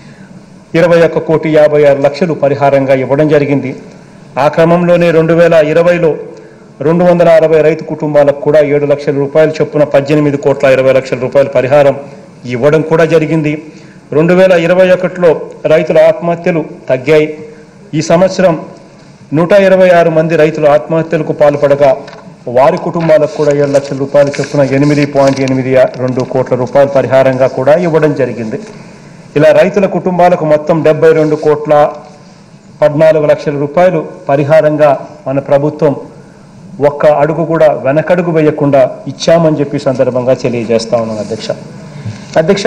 ఇరవై ఒక్క కోటి యాభై ఆరు లక్షలు పరిహారంగా ఇవ్వడం జరిగింది ఆ క్రమంలోనే రెండు వేల ఇరవైలో రెండు వందల అరవై రైతు కుటుంబాలకు కూడా ఏడు లక్షల రూపాయలు చొప్పున పద్దెనిమిది కోట్ల ఇరవై లక్షల రూపాయల పరిహారం ఇవ్వడం కూడా జరిగింది రెండు వేల ఇరవై ఒకటిలో రైతుల ఆత్మహత్యలు తగ్గాయి ఈ సంవత్సరం నూట ఇరవై ఆరు మంది రైతులు ఆత్మహత్యలకు పాల్పడగా వారి కుటుంబాలకు కూడా ఏడు లక్షల రూపాయలు చొప్పున ఎనిమిది పాయింట్ ఎనిమిది రెండు కోట్ల రూపాయల పరిహారంగా కూడా ఇవ్వడం జరిగింది ఇలా రైతుల కుటుంబాలకు మొత్తం డెబ్బై రెండు కోట్ల పద్నాలుగు లక్షల రూపాయలు పరిహారంగా మన ప్రభుత్వం ఒక్క అడుగు కూడా వెనకడుగు వేయకుండా ఇచ్చామని చెప్పి ఈ సందర్భంగా తెలియజేస్తా ఉన్నాను అధ్యక్ష అధ్యక్ష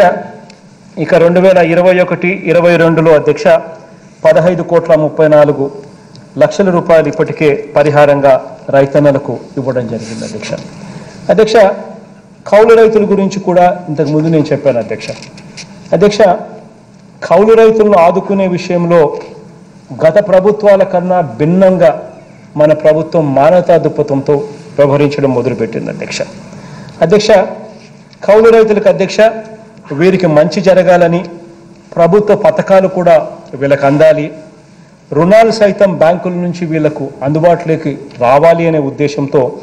ఇక రెండు వేల ఇరవై ఒకటి ఇరవై రెండులో అధ్యక్ష పదహైదు కోట్ల ముప్పై నాలుగు లక్షల రూపాయలు ఇప్పటికే పరిహారంగా రైతన్నలకు ఇవ్వడం జరిగింది అధ్యక్ష అధ్యక్ష కౌలు రైతుల గురించి కూడా ఇంతకు ముందు నేను చెప్పాను అధ్యక్ష అధ్యక్ష కౌలు రైతులను ఆదుకునే విషయంలో గత ప్రభుత్వాల కన్నా భిన్నంగా మన ప్రభుత్వం మానవతా దృక్పథంతో వ్యవహరించడం మొదలుపెట్టింది అధ్యక్ష అధ్యక్ష కౌలు రైతులకు అధ్యక్ష వీరికి మంచి జరగాలని ప్రభుత్వ పథకాలు కూడా వీళ్ళకి అందాలి రుణాలు సైతం బ్యాంకుల నుంచి వీళ్లకు అందుబాటులోకి రావాలి అనే ఉద్దేశంతో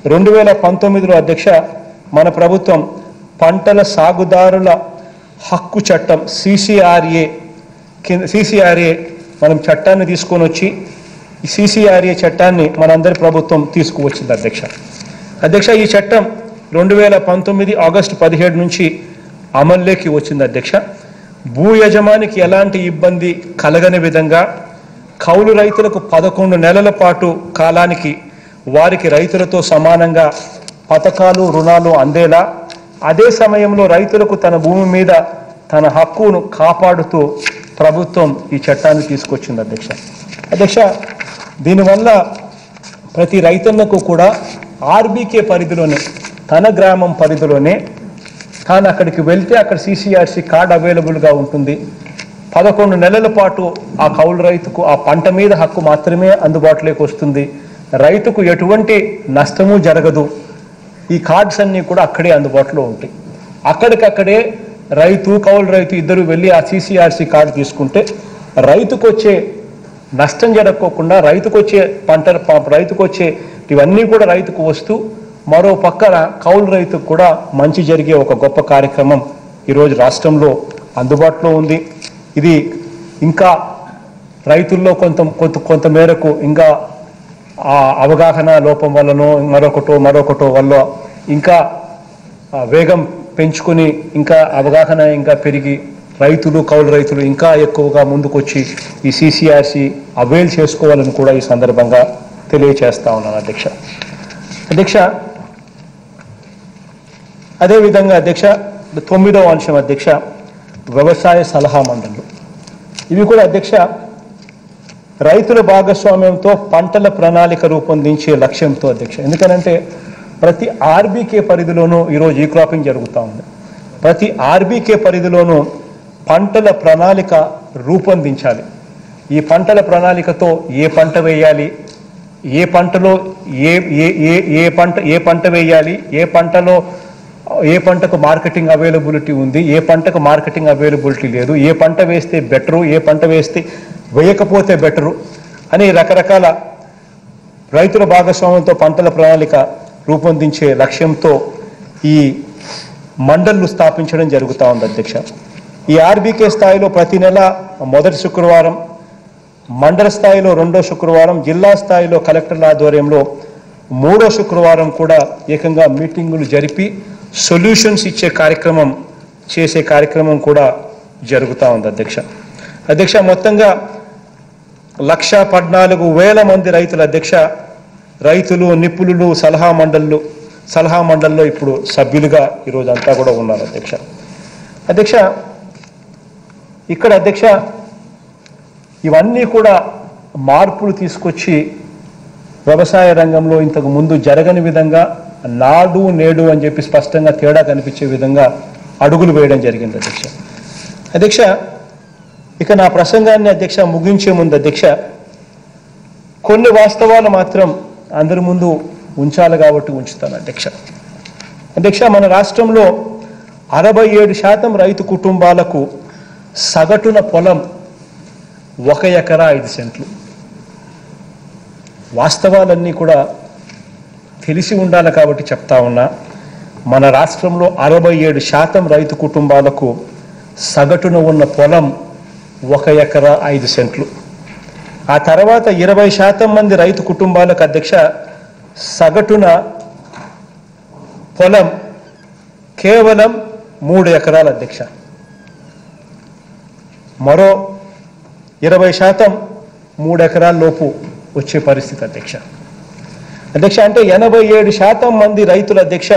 రెండు వేల పంతొమ్మిదిలో అధ్యక్ష మన ప్రభుత్వం పంటల సాగుదారుల హక్కు చట్టం సిసిఆర్ఏ కింద సిసిఆర్ఏ మనం చట్టాన్ని తీసుకొని వచ్చి ఈ సిసిఆర్ఏ చట్టాన్ని మనందరి ప్రభుత్వం తీసుకువచ్చింది అధ్యక్ష అధ్యక్ష ఈ చట్టం రెండు వేల పంతొమ్మిది ఆగస్టు పదిహేడు నుంచి అమల్లోకి వచ్చింది అధ్యక్ష భూ యజమానికి ఎలాంటి ఇబ్బంది కలగని విధంగా కౌలు రైతులకు పదకొండు నెలల పాటు కాలానికి వారికి రైతులతో సమానంగా పథకాలు రుణాలు అందేలా అదే సమయంలో రైతులకు తన భూమి మీద తన హక్కును కాపాడుతూ ప్రభుత్వం ఈ చట్టాన్ని తీసుకొచ్చింది అధ్యక్ష అధ్యక్ష దీనివల్ల ప్రతి రైతన్నకు కూడా ఆర్బీకే పరిధిలోనే తన గ్రామం పరిధిలోనే తాను అక్కడికి వెళ్తే అక్కడ సిసిఆర్సి కార్డ్ అవైలబుల్గా ఉంటుంది పదకొండు నెలల పాటు ఆ కౌలు రైతుకు ఆ పంట మీద హక్కు మాత్రమే అందుబాటులోకి వస్తుంది రైతుకు ఎటువంటి నష్టము జరగదు ఈ కార్డ్స్ అన్నీ కూడా అక్కడే అందుబాటులో ఉంటాయి అక్కడికక్కడే రైతు కౌలు రైతు ఇద్దరు వెళ్ళి ఆ సిసిఆర్సి కార్డు తీసుకుంటే రైతుకు వచ్చే నష్టం జరగకోకుండా రైతుకు వచ్చే పంట ప- రైతుకు వచ్చే ఇవన్నీ కూడా రైతుకు వస్తూ మరో పక్కన కౌలు రైతుకు కూడా మంచి జరిగే ఒక గొప్ప కార్యక్రమం ఈరోజు రాష్ట్రంలో అందుబాటులో ఉంది ఇది ఇంకా రైతుల్లో కొంత కొంత కొంత మేరకు ఇంకా ఆ అవగాహన లోపం వల్లనో మరొకటో మరొకటో వల్ల ఇంకా ఆ వేగం పెంచుకొని ఇంకా అవగాహన ఇంకా పెరిగి రైతులు కౌలు రైతులు ఇంకా ఎక్కువగా ముందుకొచ్చి ఈ సిసిఆర్సి అవైల్ చేసుకోవాలని కూడా ఈ సందర్భంగా తెలియచేస్తా ఉన్నాను అధ్యక్ష అధ్యక్ష అదేవిధంగా అధ్యక్ష తొమ్మిదవ అంశం అధ్యక్ష వ్యవసాయ సలహా మండళ్ళు ఇవి కూడా అధ్యక్ష రైతుల భాగస్వామ్యంతో పంటల ప్రణాళిక రూపొందించే లక్ష్యంతో అధ్యక్ష ఎందుకనంటే ప్రతి ఆర్బీకే పరిధిలోనూ ఈరోజు ఈ క్రాపింగ్ జరుగుతూ ఉంది ప్రతి ఆర్బీకే పరిధిలోనూ పంటల ప్రణాళిక రూపొందించాలి ఈ పంటల ప్రణాళికతో ఏ పంట వేయాలి ఏ పంటలో ఏ ఏ ఏ ఏ పంట ఏ పంట వేయాలి ఏ పంటలో ఏ పంటకు మార్కెటింగ్ అవైలబిలిటీ ఉంది ఏ పంటకు మార్కెటింగ్ అవైలబిలిటీ లేదు ఏ పంట వేస్తే బెటరు ఏ పంట వేస్తే వేయకపోతే బెటరు అని రకరకాల రైతుల భాగస్వామ్యంతో పంటల ప్రణాళిక రూపొందించే లక్ష్యంతో ఈ మండళ్లు స్థాపించడం జరుగుతూ ఉంది అధ్యక్ష ఈ ఆర్బీకే స్థాయిలో ప్రతి నెల మొదటి శుక్రవారం మండల స్థాయిలో రెండో శుక్రవారం జిల్లా స్థాయిలో కలెక్టర్ల ఆధ్వర్యంలో మూడో శుక్రవారం కూడా ఏకంగా మీటింగులు జరిపి సొల్యూషన్స్ ఇచ్చే కార్యక్రమం చేసే కార్యక్రమం కూడా జరుగుతూ ఉంది అధ్యక్ష అధ్యక్ష మొత్తంగా లక్ష పద్నాలుగు వేల మంది రైతుల అధ్యక్ష రైతులు నిపుణులు సలహా మండళ్ళు సలహా మండలిలో ఇప్పుడు సభ్యులుగా ఈరోజు అంతా కూడా ఉన్నారు అధ్యక్ష అధ్యక్ష ఇక్కడ అధ్యక్ష ఇవన్నీ కూడా మార్పులు తీసుకొచ్చి వ్యవసాయ రంగంలో ఇంతకు ముందు జరగని విధంగా నాడు నేడు అని చెప్పి స్పష్టంగా తేడా కనిపించే విధంగా అడుగులు వేయడం జరిగింది అధ్యక్ష అధ్యక్ష ఇక నా ప్రసంగాన్ని అధ్యక్ష ముగించే ముందు అధ్యక్ష కొన్ని వాస్తవాలు మాత్రం అందరి ముందు ఉంచాలి కాబట్టి ఉంచుతాను అధ్యక్ష అధ్యక్ష మన రాష్ట్రంలో అరవై ఏడు శాతం రైతు కుటుంబాలకు సగటున పొలం ఒక ఎకరా ఐదు సెంట్లు వాస్తవాలన్నీ కూడా తెలిసి ఉండాలి కాబట్టి చెప్తా ఉన్నా మన రాష్ట్రంలో అరవై ఏడు శాతం రైతు కుటుంబాలకు సగటున ఉన్న పొలం ఒక ఎకరా ఐదు సెంట్లు ఆ తర్వాత ఇరవై శాతం మంది రైతు కుటుంబాలకు అధ్యక్ష సగటున పొలం కేవలం మూడు ఎకరాల అధ్యక్ష మరో ఇరవై శాతం మూడు ఎకరాల లోపు వచ్చే పరిస్థితి అధ్యక్ష అధ్యక్ష అంటే ఎనభై ఏడు శాతం మంది రైతుల అధ్యక్ష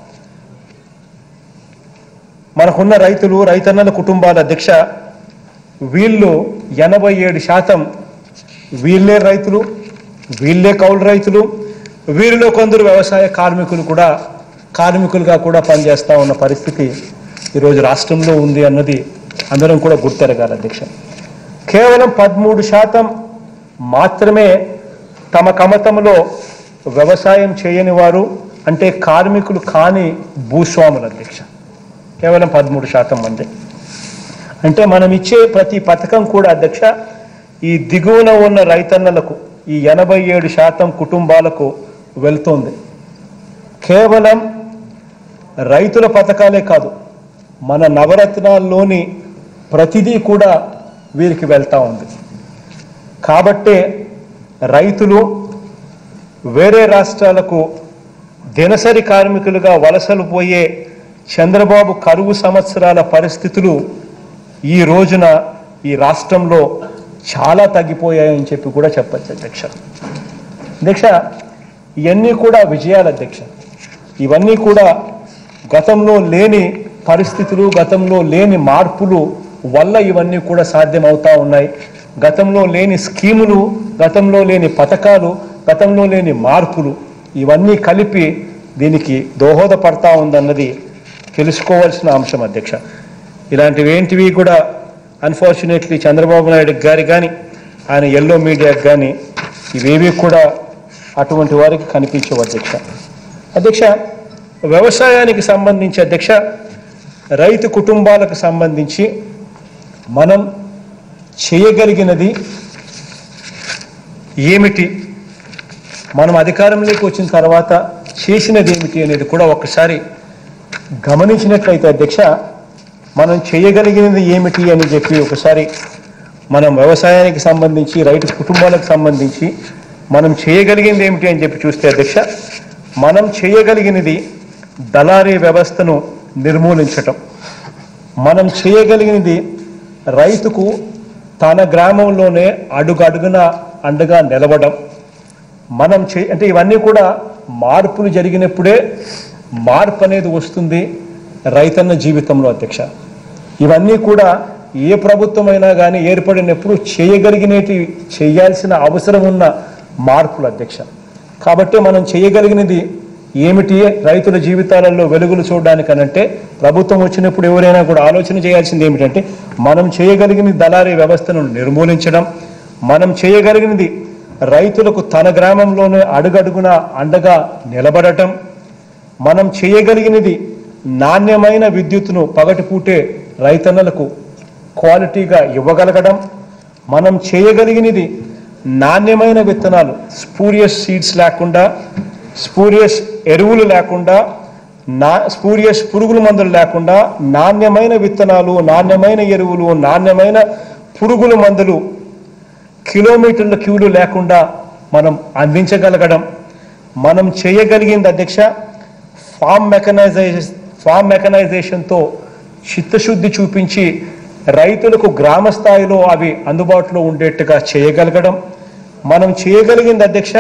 మనకున్న రైతులు రైతన్నల కుటుంబాల అధ్యక్ష వీళ్ళు ఎనభై ఏడు శాతం వీళ్ళే రైతులు వీళ్ళే కౌలు రైతులు వీరిలో కొందరు వ్యవసాయ కార్మికులు కూడా కార్మికులుగా కూడా పనిచేస్తూ ఉన్న పరిస్థితి ఈరోజు రాష్ట్రంలో ఉంది అన్నది అందరం కూడా గుర్తెరగాలి అధ్యక్ష కేవలం పదమూడు శాతం మాత్రమే తమ కమతంలో వ్యవసాయం చేయని వారు అంటే కార్మికులు కాని భూస్వాములు అధ్యక్ష కేవలం పదమూడు శాతం మంది అంటే మనం ఇచ్చే ప్రతి పథకం కూడా అధ్యక్ష ఈ దిగువన ఉన్న రైతన్నలకు ఈ ఎనభై ఏడు శాతం కుటుంబాలకు వెళ్తోంది కేవలం రైతుల పథకాలే కాదు మన నవరత్నాల్లోని ప్రతిదీ కూడా వీరికి వెళ్తూ ఉంది కాబట్టే రైతులు వేరే రాష్ట్రాలకు దినసరి కార్మికులుగా వలసలు పోయే చంద్రబాబు కరువు సంవత్సరాల పరిస్థితులు ఈ రోజున ఈ రాష్ట్రంలో చాలా తగ్గిపోయాయని చెప్పి కూడా చెప్పచ్చు అధ్యక్ష అధ్యక్ష ఇవన్నీ కూడా విజయాలు అధ్యక్ష ఇవన్నీ కూడా గతంలో లేని పరిస్థితులు గతంలో లేని మార్పులు వల్ల ఇవన్నీ కూడా సాధ్యమవుతా ఉన్నాయి గతంలో లేని స్కీములు గతంలో లేని పథకాలు గతంలో లేని మార్పులు ఇవన్నీ కలిపి దీనికి దోహదపడతా ఉందన్నది తెలుసుకోవాల్సిన అంశం అధ్యక్ష ఇలాంటివి ఏంటివి కూడా అన్ఫార్చునేట్లీ చంద్రబాబు నాయుడు గారి కానీ ఆయన ఎల్లో మీడియాకి కానీ ఇవేవి కూడా అటువంటి వారికి కనిపించవు అధ్యక్ష అధ్యక్ష వ్యవసాయానికి సంబంధించి అధ్యక్ష రైతు కుటుంబాలకు సంబంధించి మనం చేయగలిగినది ఏమిటి మనం అధికారంలోకి వచ్చిన తర్వాత చేసినది ఏమిటి అనేది కూడా ఒకసారి గమనించినట్లయితే అధ్యక్ష మనం చేయగలిగినది ఏమిటి అని చెప్పి ఒకసారి మనం వ్యవసాయానికి సంబంధించి రైతు కుటుంబాలకు సంబంధించి మనం చేయగలిగింది ఏమిటి అని చెప్పి చూస్తే అధ్యక్ష మనం చేయగలిగినది దళారీ వ్యవస్థను నిర్మూలించటం మనం చేయగలిగినది రైతుకు తన గ్రామంలోనే అడుగడుగున అండగా నిలవడం మనం చే అంటే ఇవన్నీ కూడా మార్పులు జరిగినప్పుడే మార్పు అనేది వస్తుంది రైతన్న జీవితంలో అధ్యక్ష ఇవన్నీ కూడా ఏ ప్రభుత్వమైనా కానీ ఏర్పడినప్పుడు చేయగలిగినటి చేయాల్సిన అవసరం ఉన్న మార్పులు అధ్యక్ష కాబట్టి మనం చేయగలిగినది ఏమిటి రైతుల జీవితాలలో వెలుగులు చూడడానికనంటే ప్రభుత్వం వచ్చినప్పుడు ఎవరైనా కూడా ఆలోచన చేయాల్సింది ఏమిటంటే మనం చేయగలిగిన దళారీ వ్యవస్థను నిర్మూలించడం మనం చేయగలిగినది రైతులకు తన గ్రామంలోనే అడుగడుగున అండగా నిలబడటం మనం చేయగలిగినది నాణ్యమైన విద్యుత్తును పగటిపూటే రైతన్నలకు క్వాలిటీగా ఇవ్వగలగడం మనం చేయగలిగినది నాణ్యమైన విత్తనాలు స్పూరియస్ సీడ్స్ లేకుండా స్పూరియస్ ఎరువులు లేకుండా నా స్పూరియస్ పురుగుల మందులు లేకుండా నాణ్యమైన విత్తనాలు నాణ్యమైన ఎరువులు నాణ్యమైన పురుగుల మందులు కిలోమీటర్ల క్యూలు లేకుండా మనం అందించగలగడం మనం చేయగలిగింది అధ్యక్ష ఫామ్ మెకనైజేషన్ ఫామ్ మెకనైజేషన్తో చిత్తశుద్ధి చూపించి రైతులకు గ్రామ స్థాయిలో అవి అందుబాటులో ఉండేట్టుగా చేయగలగడం మనం చేయగలిగింది అధ్యక్ష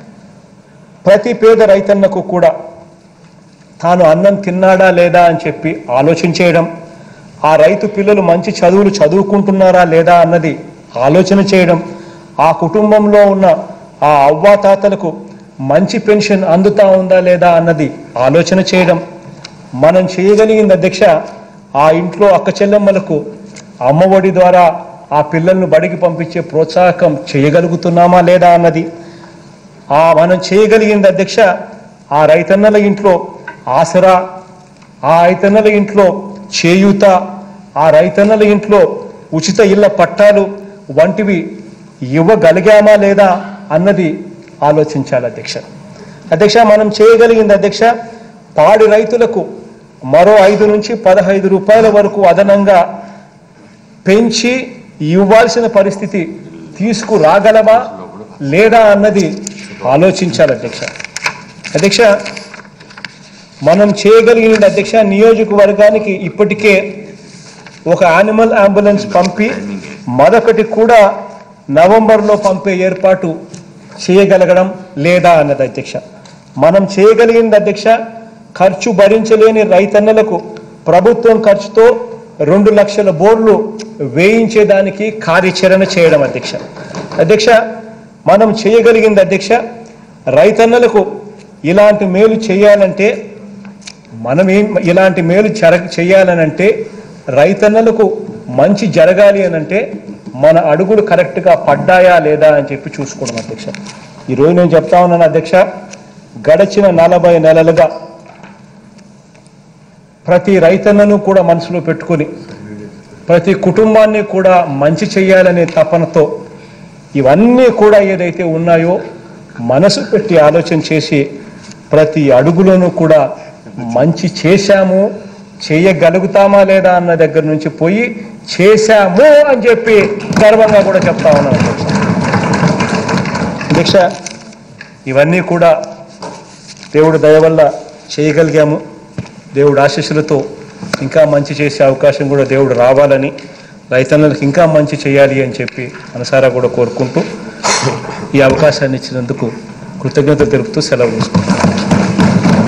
ప్రతి పేద రైతన్నకు కూడా తాను అన్నం తిన్నాడా లేదా అని చెప్పి ఆలోచన చేయడం ఆ రైతు పిల్లలు మంచి చదువులు చదువుకుంటున్నారా లేదా అన్నది ఆలోచన చేయడం ఆ కుటుంబంలో ఉన్న ఆ అవ్వాతాతలకు మంచి పెన్షన్ అందుతా ఉందా లేదా అన్నది ఆలోచన చేయడం మనం చేయగలిగింది అధ్యక్ష ఆ ఇంట్లో అక్క చెల్లెమ్మలకు అమ్మఒడి ద్వారా ఆ పిల్లలను బడికి పంపించే ప్రోత్సాహకం చేయగలుగుతున్నామా లేదా అన్నది ఆ మనం చేయగలిగింది అధ్యక్ష ఆ రైతన్నల ఇంట్లో ఆసరా ఆ రైతన్నల ఇంట్లో చేయూత ఆ రైతన్నల ఇంట్లో ఉచిత ఇళ్ల పట్టాలు వంటివి ఇవ్వగలిగామా లేదా అన్నది ఆలోచించాలి అధ్యక్ష అధ్యక్ష మనం చేయగలిగింది అధ్యక్ష పాడి రైతులకు మరో ఐదు నుంచి పదహైదు రూపాయల వరకు అదనంగా పెంచి ఇవ్వాల్సిన పరిస్థితి తీసుకురాగలమా లేదా అన్నది ఆలోచించాలి అధ్యక్ష అధ్యక్ష మనం చేయగలిగిన అధ్యక్ష నియోజకవర్గానికి ఇప్పటికే ఒక యానిమల్ అంబులెన్స్ పంపి మరొకటి కూడా నవంబర్లో పంపే ఏర్పాటు చేయగలగడం లేదా అన్నది అధ్యక్ష మనం చేయగలిగింది అధ్యక్ష ఖర్చు భరించలేని రైతన్నలకు ప్రభుత్వం ఖర్చుతో రెండు లక్షల బోర్లు వేయించేదానికి కార్యాచరణ చేయడం అధ్యక్ష అధ్యక్ష మనం చేయగలిగింది అధ్యక్ష రైతన్నలకు ఇలాంటి మేలు చేయాలంటే మనం ఏం ఇలాంటి మేలు జర చేయాలనంటే రైతన్నలకు మంచి జరగాలి అనంటే మన అడుగులు కరెక్ట్గా పడ్డాయా లేదా అని చెప్పి చూసుకోవడం అధ్యక్ష ఈరోజు నేను చెప్తా ఉన్నాను అధ్యక్ష గడిచిన నలభై నెలలుగా ప్రతి రైతన్నను కూడా మనసులో పెట్టుకొని ప్రతి కుటుంబాన్ని కూడా మంచి చేయాలనే తపనతో ఇవన్నీ కూడా ఏదైతే ఉన్నాయో మనసు పెట్టి ఆలోచన చేసి ప్రతి అడుగులోనూ కూడా మంచి చేశాము చేయగలుగుతామా లేదా అన్న దగ్గర నుంచి పోయి చేశాము అని చెప్పి గర్వంగా కూడా చెప్తా ఉన్నాను అధ్యక్ష. అధ్యక్ష ఇవన్నీ కూడా దేవుడు దయ వల్ల చేయగలిగాము దేవుడు ఆశీస్సులతో ఇంకా మంచి చేసే అవకాశం కూడా దేవుడు రావాలని రైతన్నలకు ఇంకా మంచి చేయాలి అని చెప్పి మనసారా కూడా కోరుకుంటూ ఈ అవకాశాన్ని ఇచ్చినందుకు కృతజ్ఞత తెలుపుతూ సెలవు తీసుకుంటాను